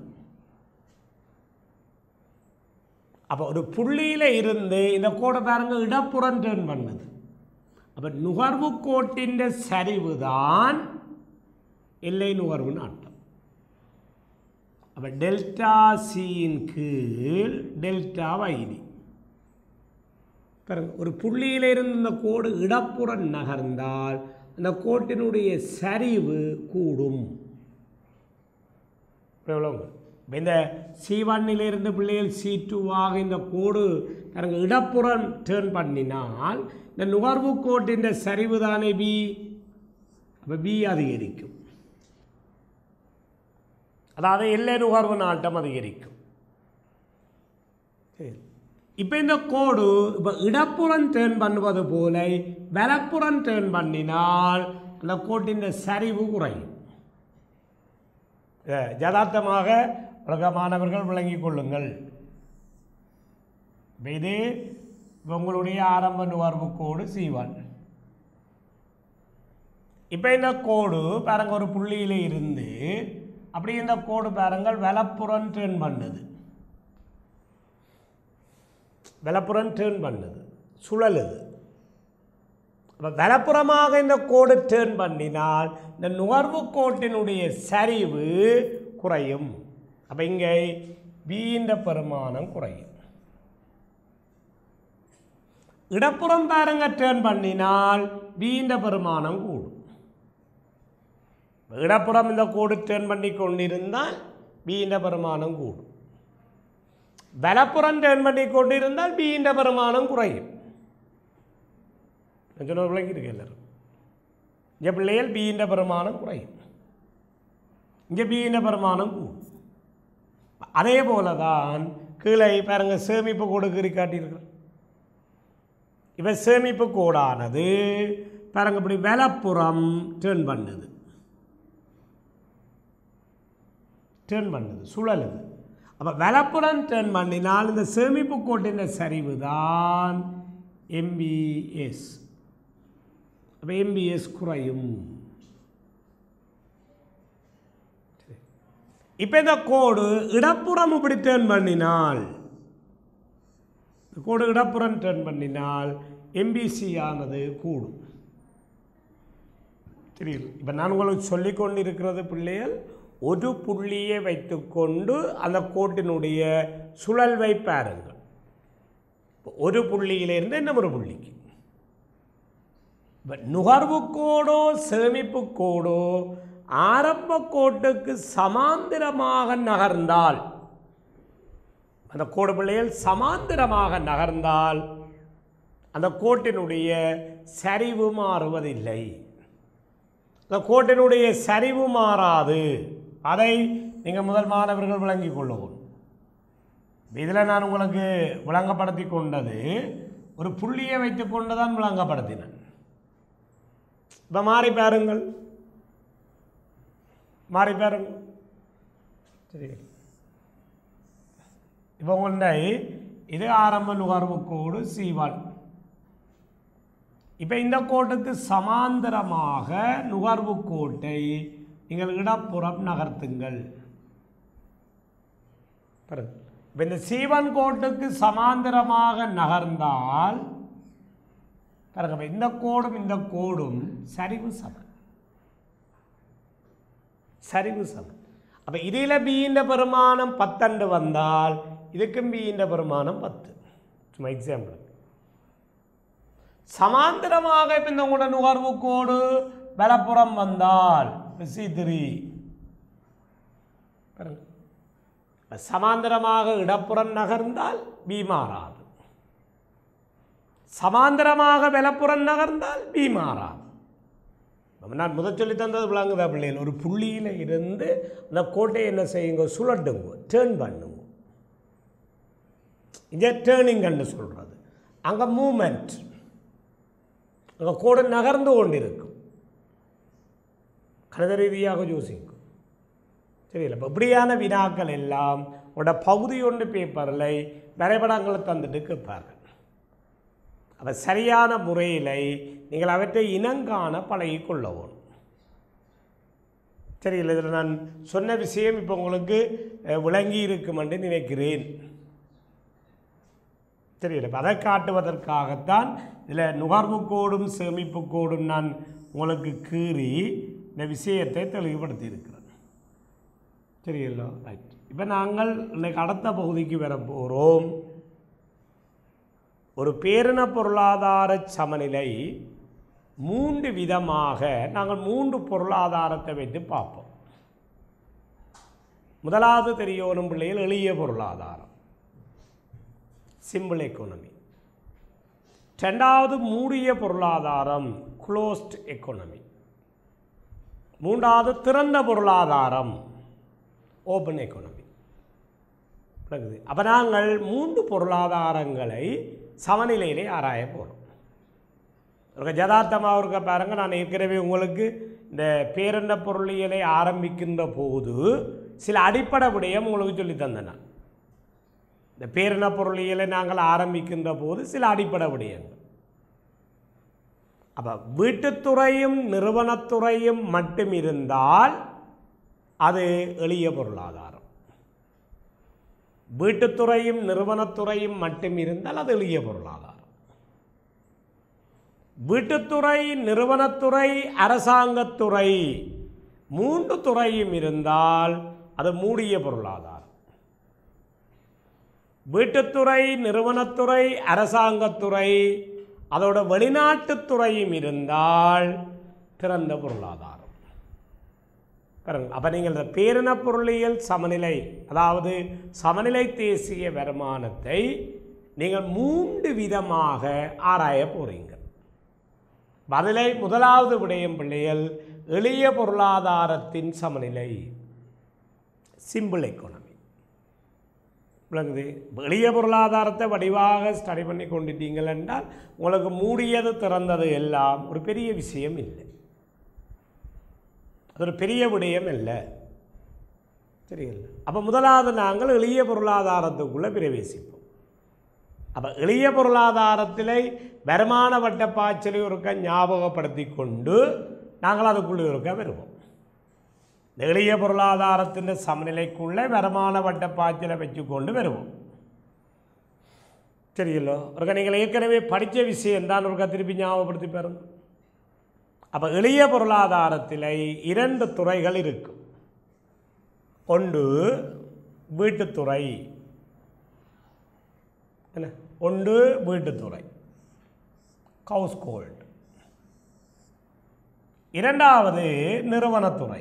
அப்போ ஒரு புள்ளியில் இருந்து இந்த கோடை பாருங்க இடப்புறம் டேர்ன் பண்ணுது அப்போ நுகர்வு கோட்டின் சரிவு தான் எல்லை நுகர்வு நாட்டம் அப்போ டெல்டா சியின் கீழ் டெல்டா வைடி பாருங்க ஒரு புள்ளியில இருந்து இந்த கோடு இடப்புறம் நகர்ந்தால் அந்த கோட்டினுடைய சரிவு கூடும் எவ்வளோங்க இப்போ இந்த சி ஒன்னிலிருந்து பிள்ளைகள் சி டூவாக இந்த கோடு பாருங்க இடப்புறம் டேர்ன் பண்ணினால் இந்த நுகர்வு கோட்டின் சரிவு தானே பி அப்போ பி அதிகரிக்கும் அதாவது எல்லை நுகர்வு நாட்டம் அதிகரிக்கும் சரி இப்போ இந்த கோடு இப்போ இடப்புறம் டேர்ன் பண்ணுவது போல வலப்புறம் டேர்ன் பண்ணினால் அந்த கோட்டின் சரிவு குறையும் இதை யதார்த்தமாக உலக மாணவர்கள் விளங்கிக் கொள்ளுங்கள் இப்போ இது இப்போ உங்களுடைய ஆரம்ப நுகர்வு கோடு சீவான் இப்போ இந்த கோடு பாருங்க ஒரு புள்ளியில் இருந்து அப்படி இந்த கோடு பாருங்கள் வலப்புறம் டேர்ன் பண்ணுது வலப்புறம் டேர்ன் பண்ணுது சுழலுது அப்போ வலப்புறமாக இந்த கோடு டேர்ன் பண்ணினால் இந்த நுகர்வு கோட்டினுடைய சரிவு குறையும் அப்போ இங்கே பீண்ட பெருமானம் குறையும் இடப்புறம் பாருங்க டேர்ன் பண்ணினால் பீண்ட பெருமானம் கூடும் இடப்புறம் இந்த கோடு டேர்ன் பண்ணி கொண்டிருந்தால் பீண்ட பெருமானம் கூடும் வலப்புறம் டேர்ன் பண்ணி கொண்டிருந்தால் பீண்ட பெருமானம் குறையும் நான் சொன்ன விளங்கி இருக்கு எல்லாரும் இங்கே பிள்ளைகள் பீண்ட பெருமானம் குறையும் இங்கே பீண்ட பெருமானம் கூடும் அதே போல தான் கீழே பாருங்க சேமிப்பு கோடு கீறி காட்டியிருக்கிறேன் இப்போ சேமிப்பு கோடானது பாருங்க இப்படி வலப்புறம் டேர்ன் பண்ணுது டேர்ன் பண்ணுது சுழலுது அப்போ வலப்புறம் டேர்ன் பண்ணினால் இந்த சேமிப்பு கோட்டின் சரிவு தான் எம்பிஎஸ் அப்போ எம்பிஎஸ் குறையும் இப்போ இந்த கோடு இடப்புறம் இப்படி டேர்ன் பண்ணினால் இந்த கோடு இடப்புறம் டேர்ன் பண்ணினால் எம்பிசி ஆனது கூடும் தெரியல இப்போ நான் உங்களுக்கு சொல்லிக் கொண்டிருக்கிறது பிள்ளைகள் ஒரு புள்ளியை வைத்துக்கொண்டு அந்த கோட்டினுடைய சுழல்வை பாருங்கள் ஒரு புள்ளியிலிருந்து இன்னும் ஒரு புள்ளிக்கு இப்ப நுகர்வு கோடோ சேமிப்பு கோடோ ஆரம்ப கோட்டுக்கு சமாந்திரமாக நகர்ந்தால் அந்த கோடு பிள்ளைகள் சமாந்திரமாக நகர்ந்தால் அந்த கோட்டினுடைய சரிவு மாறுவதில்லை அந்த கோட்டினுடைய சரிவு மாறாது அதை நீங்கள் முதல் மாணவர்கள் விளங்கிக் கொள்ளவும் இதில் நான் உங்களுக்கு விளங்கப்படுத்தி கொண்டது ஒரு புள்ளியை வைத்துக் கொண்டு தான் விளங்கப்படுத்தினேன் இப்போ மாறி பாருங்கள் மாறி பாருங்கள் சரி இப்போ உங்கள்ட இது ஆரம்ப நுகர்வு கோடு சீவான் இப்போ இந்த கோட்டுக்கு சமாந்தரமாக நுகர்வு கோட்டை நீங்கள் இடப்புறம் நகர்த்துங்கள் பாருங்க இப்போ இந்த சீவன் கோட்டுக்கு சமாந்தரமாக நகர்ந்தால் பாருங்க அப்ப இந்த கோடும் இந்த கோடும் சரிவு சமன் சரிவு சமன் அப்போ இதில் பீண்ட பெருமானம் பத்தண்டு வந்தால் இதுக்கும் பீண்ட பெருமானம் பத்து சும்மா எக்ஸாம்பிள் சமாந்தரமாக இப்போ இந்த உங்களோட நுகர்வு கோடு வலப்புறம் வந்தால் சி த்ரீ பாருங்க சமாந்தரமாக இடப்புறம் நகர்ந்தால் பி மாறாது சமாந்தரமாக வலப்புறம் நகர்ந்தால் பி மாறாது நம்ம நான் முதல் சொல்லி தந்தது விளங்குதா பிள்ளைகள் ஒரு புள்ளியில் இருந்து அந்த கோட்டையை என்ன செய்யுங்க சுழட்டுங்க டேர்ன் பண்ணுங்க இங்கே டேர்னிங்கன்னு சொல்கிறது அங்கே மூமெண்ட் அங்கே கோடு நகர்ந்து கொண்டிருக்கும் கணித ரீதியாக யோசிக்கும் சரியில்லை இப்போ இப்படியான வினாக்கள் எல்லாம் உங்களோட பகுதி ஒன்று பேப்பரில் வரைபடங்களை தந்துட்டு கேட்பார்கள் அப்போ சரியான முறையில் நீங்கள் அவற்றை இனங்காண பழகிக் கொள்ளவும் சரியில்லை இதில் நான் சொன்ன விஷயம் இப்போ உங்களுக்கு அஹ், விளங்கி இருக்கும் என்று நினைக்கிறேன் தெரியல இப்போ அதை காட்டுவதற்காகத்தான் இதில் நுகர்வு கோடும் சேமிப்பு கோடும் நான் உங்களுக்கு கீறி இந்த விஷயத்தை தெளிவுபடுத்தி இருக்கிறேன் தெரியல ரைட் இப்போ நாங்கள் இன்னைக்கு அடுத்த பகுதிக்கு வர போகிறோம் ஒரு பேரின பொருளாதார சமநிலை மூன்று விதமாக நாங்கள் மூன்று பொருளாதாரத்தை வைத்து பார்ப்போம் முதலாவது தெரியணும் பிள்ளைகள் எளிய பொருளாதாரம் சிம்பிள் எக்கானமி ரெண்டாவது மூடிய பொருளாதாரம் க்ளோஸ்ட் எக்கானமி மூன்றாவது திறந்த பொருளாதாரம் ஓப்பன் எக்கானமி விளங்குது அப்போ நாங்கள் மூன்று பொருளாதாரங்களை சமநிலையிலே ஆராய போகிறோம் ஒரு யதார்த்தமாக இருக்க பாருங்க நான் ஏற்கனவே உங்களுக்கு இந்த பேரண்ட பொருளியலை ஆரம்பிக்கின்ற போது சில அடிப்படை விடயம் உங்களுக்கு சொல்லி தந்தேன் நான் இந்த பேரின பொருளியலை நாங்கள் ஆரம்பிக்கின்ற போது சில அடிப்படை விடயங்கள் அப்போ வீட்டுத்துறையும் நிறுவனத்துறையும் மட்டும் இருந்தால் அது எளிய பொருளாதாரம் வீட்டுத்துறையும் நிறுவனத்துறையும் மட்டும் இருந்தால் அது எளிய பொருளாதாரம் வீட்டுத்துறை நிறுவனத்துறை அரசாங்கத்துறை மூன்று துறையும் இருந்தால் அது மூடிய பொருளாதாரம் வீட்டுத்துறை நிறுவனத்துறை அரசாங்கத்துறை அதோட வெளிநாட்டுத் துறையும் இருந்தால் திறந்த பொருளாதாரம் பாருங்க அப்போ நீங்கள் இந்த பேரின பொருளியல் சமநிலை அதாவது சமநிலை தேசிய வருமானத்தை நீங்கள் மூன்று விதமாக ஆராய போறீங்க பதிலை முதலாவது விடயம் பிள்ளைகள் எளிய பொருளாதாரத்தின் சமநிலை சிம்பிள் எக்கானமி விளங்குது எளிய பொருளாதாரத்தை வடிவாக ஸ்டடி பண்ணி கொண்டுட்டீங்கள் என்றால் உங்களுக்கு மூடியது திறந்தது எல்லாம் ஒரு பெரிய விஷயம் இல்லை அது ஒரு பெரிய விடயம் இல்லை சரிங்களா அப்போ முதலாவது நாங்கள் எளிய பொருளாதாரத்துக்குள்ளே பிரவேசிப்போம் அப்போ எளிய பொருளாதாரத்திலே வருமான வட்ட பாய்ச்சலை ஒருக்க ஞாபகப்படுத்தி கொண்டு நாங்கள் அதுக்குள்ளே ஒருக்க வருவோம் இந்த எளிய பொருளாதாரத்தின் சமநிலைக்குள்ளே வருமான வட்ட பாய்ச்சலை வச்சுக்கொண்டு வருவோம் சரியில்லோ ஒருக்க நீங்கள் ஏற்கனவே படித்த விஷயம் தான் ஒருக்க திருப்பி ஞாபகப்படுத்தி பாருங்க அப்போ எளிய பொருளாதாரத்தில் இரண்டு துறைகள் இருக்கும் ஒன்று வீட்டுத்துறை என்ன ஒன்று வீட்டுத்துறை ஹவுஸ் கோல்ட் இரண்டாவது நிறுவனத்துறை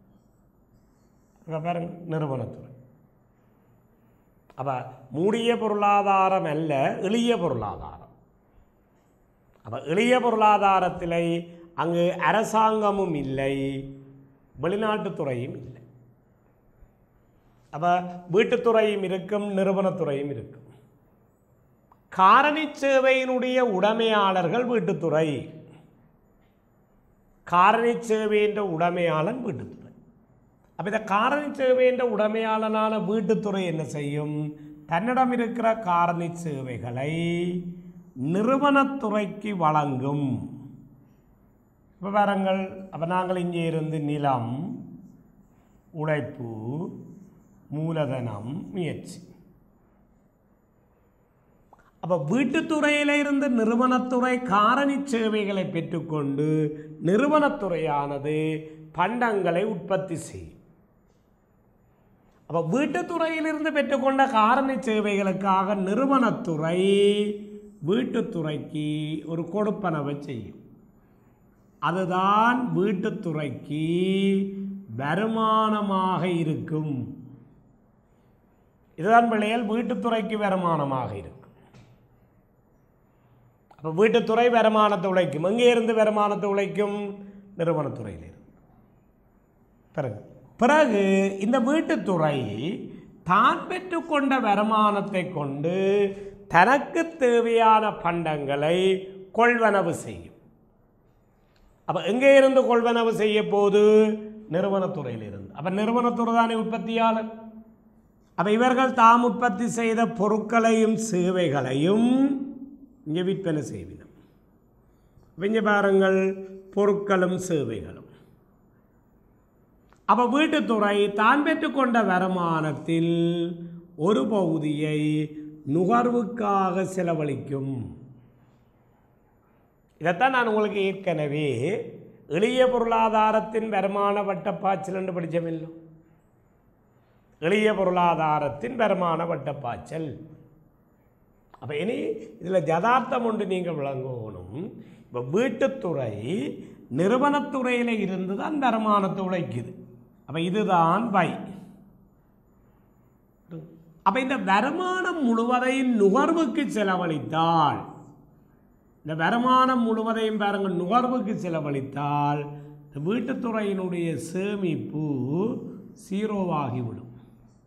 இங்க பாருங்க நிறுவனத்துறை அப்போ மூடிய பொருளாதாரம் அல்ல எளிய பொருளாதாரம் அப்போ எளிய பொருளாதாரத்தில் அங்கு அரசாங்கமும் இல்லை வெளிநாட்டுத்துறையும் இல்லை அப்போ வீட்டுத்துறையும் இருக்கும் நிறுவனத்துறையும் இருக்கும் காரணி சேவையினுடைய உடைமையாளர்கள் வீட்டுத்துறை காரணி சேவையின் உடைமையாளன் வீட்டுத்துறை அப்போ இந்த காரணி சேவையின் உடைமையாளனான வீட்டுத்துறை என்ன செய்யும் தன்னிடம் இருக்கிற காரணி சேவைகளை நிறுவனத்துறைக்கு வழங்கும் இப்போ பாருங்கள் அப்போ நாங்கள் இங்கே இருந்து நிலம் உழைப்பு மூலதனம் முயற்சி அப்போ வீட்டுத்துறையில் இருந்து நிறுவனத்துறை காரணி சேவைகளை பெற்றுக்கொண்டு நிறுவனத்துறையானது பண்டங்களை உற்பத்தி செய்யும் அப்போ வீட்டுத்துறையிலிருந்து பெற்றுக்கொண்ட காரணி சேவைகளுக்காக நிறுவனத்துறை வீட்டுத்துறைக்கு ஒரு கொடுப்பனவை செய்யும் அதுதான் வீட்டுத்துறைக்கு வருமானமாக இருக்கும் இதுதான் பிள்ளைகள் வீட்டுத்துறைக்கு வருமானமாக இருக்கும் அப்போ வீட்டுத்துறை வருமானத்தை உழைக்கும் எங்கே இருந்து வருமானத்தை உழைக்கும் நிறுவனத்துறையிலிருந்து பிறகு பிறகு இந்த வீட்டுத்துறை தான் பெற்றுக்கொண்ட வருமானத்தை கொண்டு தனக்கு தேவையான பண்டங்களை கொள்வனவு செய்யும் அப்போ எங்கே இருந்து கொள்வனவு செய்ய போது நிறுவனத்துறையிலிருந்து அப்போ நிறுவனத்துறை தானே உற்பத்தியாளர் அப்போ இவர்கள் தாம் உற்பத்தி செய்த பொருட்களையும் சேவைகளையும் இங்கே விற்பனை செய்வினம் இங்கே பாருங்கள் பொருட்களும் சேவைகளும் அப்போ வீட்டுத்துறை தான் பெற்றுக்கொண்ட வருமானத்தில் ஒரு பகுதியை நுகர்வுக்காக செலவழிக்கும் இதைத்தான் நான் உங்களுக்கு ஏற்கனவே எளிய பொருளாதாரத்தின் வருமான வட்ட பாய்ச்சல் என்று படித்தமில்லை எளிய பொருளாதாரத்தின் வருமான வட்ட பாய்ச்சல் அப்போ இனி இதில் யதார்த்தம் ஒன்று நீங்கள் விளங்கணும் இப்போ வீட்டுத்துறை நிறுவனத்துறையில் இருந்து தான் வருமானத்தை உழைக்குது அப்போ இதுதான் பை அப்போ இந்த வருமானம் முழுவதையும் நுகர்வுக்கு செலவழித்தால் இந்த வருமானம் முழுவதையும் பாருங்கள் நுகர்வுக்கு செலவழித்தால் இந்த வீட்டுத்துறையினுடைய சேமிப்பு சீரோவாகிவிடும்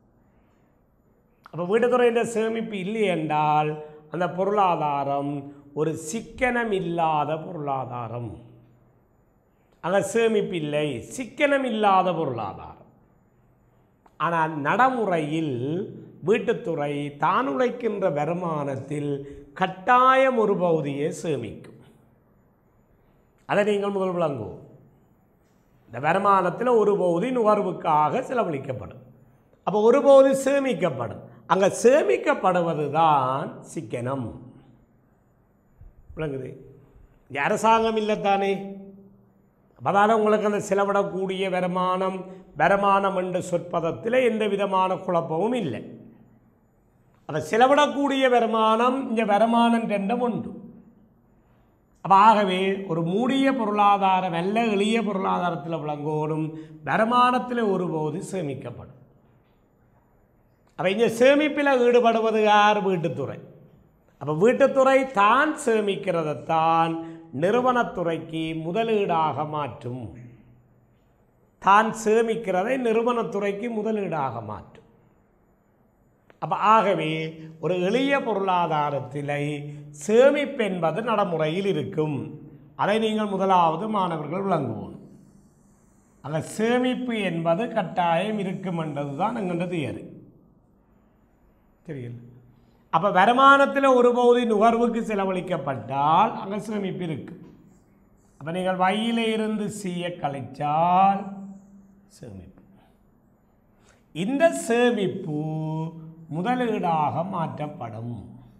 அப்போ வீட்டுத்துறையின் சேமிப்பு இல்லை என்றால் அந்த பொருளாதாரம் ஒரு சிக்கனம் இல்லாத பொருளாதாரம் அங்கே சேமிப்பு இல்லை சிக்கனம் இல்லாத பொருளாதாரம் ஆனால் நடைமுறையில் வீட்டுத்துறை தான் உழைக்கின்ற வருமானத்தில் கட்டாயம் ஒரு பகுதியை சேமிக்கும் அதை நீங்கள் முதல் விளங்குவோம் இந்த வருமானத்தில் ஒரு பகுதி நுகர்வுக்காக செலவழிக்கப்படும் அப்போ ஒரு பகுதி சேமிக்கப்படும் அங்கே சேமிக்கப்படுவது தான் சிக்கனம் விளங்குது இங்கே அரசாங்கம் இல்லைத்தானே அப்பதான உங்களுக்கு அந்த செலவிடக்கூடிய வருமானம் வருமானம் என்ற சொற்பதத்தில் எந்த விதமான குழப்பமும் இல்லை அந்த செலவிடக்கூடிய வருமானம் இங்கே வருமானம் ரெண்டும் உண்டு அப்போ ஆகவே ஒரு மூடிய பொருளாதாரம் நல்ல எளிய பொருளாதாரத்தில் விளங்கோடும் வருமானத்தில் ஒருபோது சேமிக்கப்படும் அப்போ இங்கே சேமிப்பில் ஈடுபடுவது யார் வீட்டுத்துறை அப்போ வீட்டுத்துறை தான் சேமிக்கிறதைத்தான் நிறுவனத்துறைக்கு முதலீடாக மாற்றும் தான் சேமிக்கிறதை நிறுவனத்துறைக்கு முதலீடாக மாற்றும் அப்போ ஆகவே ஒரு எளிய பொருளாதாரத்திலே சேமிப்பு என்பது நடைமுறையில் இருக்கும் அதை நீங்கள் முதலாவது மாணவர்கள் விளங்குவோம் அந்த சேமிப்பு என்பது கட்டாயம் இருக்கும் என்றது தான் எங்கள்ட தியரி தெரியல அப்போ வருமானத்தில் ஒரு பகுதி நுகர்வுக்கு செலவழிக்கப்பட்டால் அங்கே சேமிப்பு இருக்கு அப்போ நீங்கள் வயியில இருந்து சீய கழிச்சால் சேமிப்பு இந்த சேமிப்பு முதலீடாக மாற்றப்படும்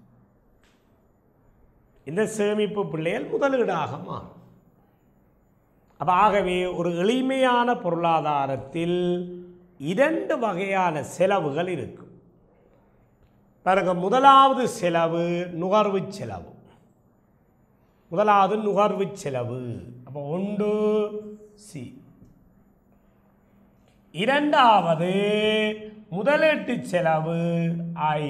இந்த சேமிப்பு பிள்ளைகள் முதலீடாக மாறும் அப்போ ஆகவே ஒரு எளிமையான பொருளாதாரத்தில் இரண்டு வகையான செலவுகள் இருக்கும் பாருங்க முதலாவது செலவு நுகர்வு செலவு முதலாவது நுகர்வு செலவு அப்போ ஒன்று சி இரண்டாவது முதலீட்டு செலவு ஐ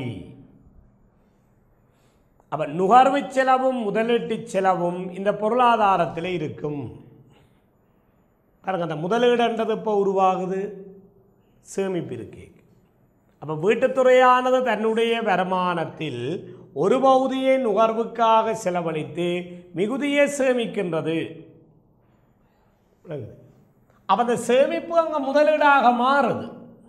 அப்ப நுகர்வு செலவும் முதலீட்டு செலவும் இந்த பொருளாதாரத்தில் இருக்கும் பாருங்க அந்த முதலீடுன்றது இப்போ உருவாகுது சேமிப்பு இருக்கு அப்போ வீட்டுத்துறையானது தன்னுடைய வருமானத்தில் ஒரு பகுதியை நுகர்வுக்காக செலவழித்து மிகுதியை சேமிக்கின்றது விளங்குது? அப்போ அந்த சேமிப்பு அங்கே முதலீடாக மாறுது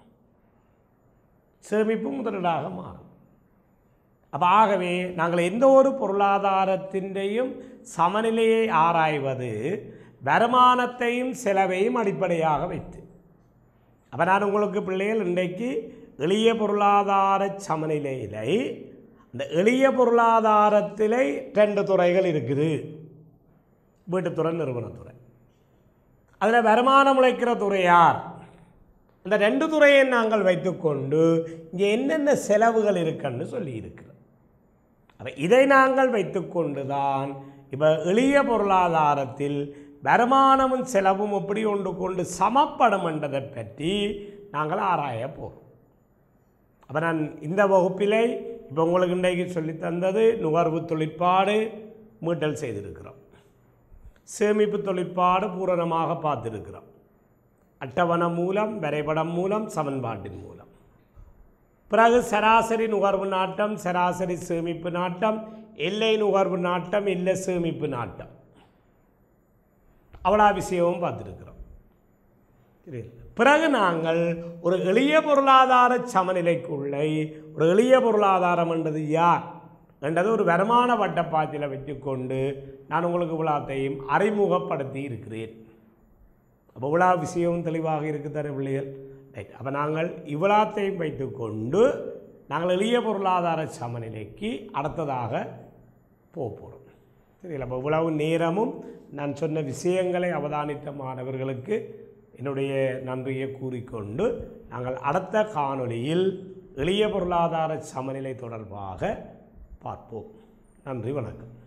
சேமிப்பு முதலீடாக மாறும் அப்போ ஆகவே நாங்கள் எந்த ஒரு பொருளாதாரத்திൻ്റെயும் சமநிலையை ஆராய்வது வருமானத்தையும் செலவையும் அடிப்படையாக வைத்து அப்போ நான் உங்களுக்கு பிள்ளைகள் இன்றைக்கு எளிய பொருளாதார சமநிலையிலை இந்த எளிய பொருளாதாரத்திலே ரெண்டு துறைகள் இருக்குது வீட்டுத்துறை நிறுவனத்துறை அதில் வருமானம் உழைக்கிற துறை யார் அந்த ரெண்டு துறையை நாங்கள் வைத்துக்கொண்டு இங்கே என்னென்ன செலவுகள் இருக்குன்னு சொல்லி இருக்கிறோம் அப்போ இதை நாங்கள் வைத்துக்கொண்டு தான் இப்போ எளிய பொருளாதாரத்தில் வருமானமும் செலவும் எப்படி ஒன்று கொண்டு சமப்படும் என்றதை பற்றி நாங்கள் ஆராய போகிறோம் அப்போ நான் இந்த வகுப்பிலே இப்போ உங்களுக்கு இன்றைக்கு சொல்லித் தந்தது நுகர்வு தொழிற்பாடு மீட்டல் செய்திருக்கிறோம் சேமிப்பு தொழிற்பாடு பூரணமாக பார்த்திருக்கிறோம் அட்டவணை மூலம் வரைபடம் மூலம் சமன்பாட்டின் மூலம் பிறகு சராசரி நுகர்வு நாட்டம் சராசரி சேமிப்பு நாட்டம் எல்லை நுகர்வு நாட்டம் இல்லை சேமிப்பு நாட்டம் அவ்வளோ விஷயமும் பார்த்துருக்கிறோம் புரியுது? பிறகு நாங்கள் ஒரு எளிய பொருளாதார சமநிலைக்குள்ளே ஒரு எளிய பொருளாதாரம் என்றது யார் என்றது ஒரு வருமான வட்டப்பாத்தில் வைத்துக்கொண்டு நான் உங்களுக்கு விழாத்தையும் அறிமுகப்படுத்தி இருக்கிறேன் அப்போ விழா விஷயம் தெளிவாக இருக்குதானே பிள்ளைகள் ரைட் அப்போ நாங்கள் இவ்வளாத்தையும் வைத்துக்கொண்டு நாங்கள் எளிய பொருளாதார சமநிலைக்கு அடுத்ததாக போக போகிறோம் சரிங்களா அப்போ இவ்வளவு நேரமும் நான் சொன்ன விஷயங்களை அவதானித்த மாணவர்களுக்கு என்னுடைய நன்றியை கூறிக்கொண்டு நாங்கள் அடுத்த காணொளியில் எளிய பொருளாதார சமநிலை தொடர்பாக பார்ப்போம் நன்றி வணக்கம்